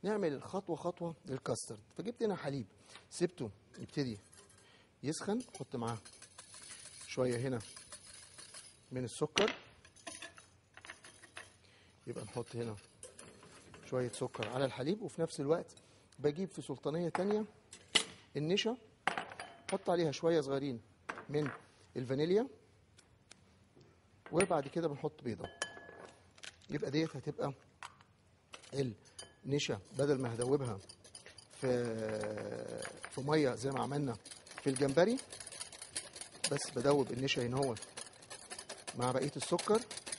نعمل خطوه خطوه للكاسترد فجبت هنا حليب سبته يبتدي يسخن حط معاه شويه هنا من السكر يبقى نحط هنا شويه سكر على الحليب وفي نفس الوقت بجيب في سلطانيه تانية النشا حط عليها شويه صغيرين من الفانيليا وبعد كده بنحط بيضه يبقى ديت هتبقى النشا بدل ما هدوبها في في ميه زي ما عملنا في الجمبري بس بدوب النشا هنا هو مع بقيه السكر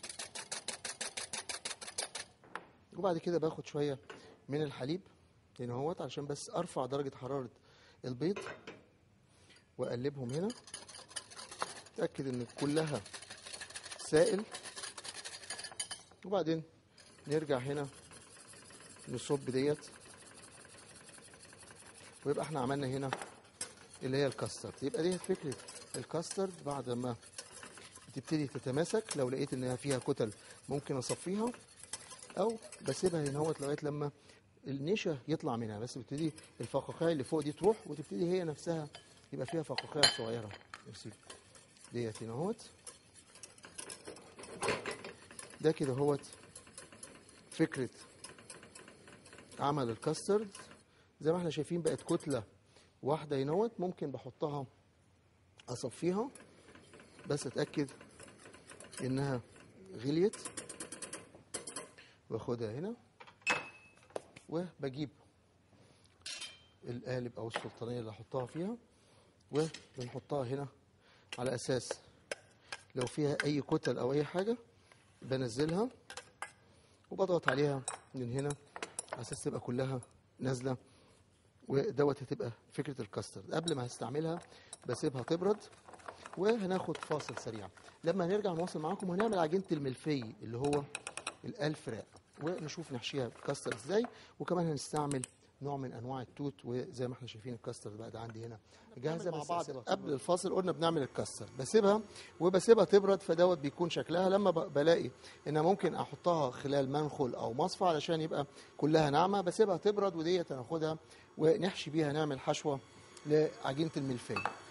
وبعد كده باخد شويه من الحليب هنا اهوت عشان بس ارفع درجه حراره البيض واقلبهم هنا اتاكد ان كلها سائل وبعدين نرجع هنا نصب ديت ويبقى احنا عملنا هنا اللي هي الكاسترد يبقى دي فكره الكاسترد بعد ما تبتدي تتماسك لو لقيت انها فيها كتل ممكن اصفيها او بسيبها هنا اهوت لغايه لما النشا يطلع منها بس بتبتدي الفقاقيع اللي فوق دي تروح وتبتدي هي نفسها يبقى فيها فقاقيع صغيره نسيب ديت هنا اهوت ده كده اهوت فكره عمل الكاسترد زي ما احنا شايفين بقت كتله واحده هنا اهوت ممكن بحطها اصفيها بس اتاكد انها غليت واخدها هنا وبجيب القالب او السلطانيه اللي هحطها فيها وبنحطها هنا على اساس لو فيها اي كتل او اي حاجه بنزلها وبضغط عليها من هنا على اساس تبقى كلها نازله ودوت هتبقى فكره الكاسترد قبل ما هستعملها بسيبها تبرد وهناخد فاصل سريع لما نرجع نواصل معاكم هنعمل عجينه الملفي اللي هو الالف راق ونشوف نحشيها كاستر ازاي وكمان هنستعمل نوع من انواع التوت وزي ما احنا شايفين الكاستر بقى ده عندي هنا جاهزه مع بعض قبل الفاصل قلنا بنعمل الكاستر بسيبها وبسيبها تبرد فدوت بيكون شكلها لما ب- بلاقي انها ممكن احطها خلال منخل او مصفى علشان يبقى كلها ناعمه بسيبها تبرد وديت هناخدها ونحشي بيها نعمل حشوه لعجينه الملفيه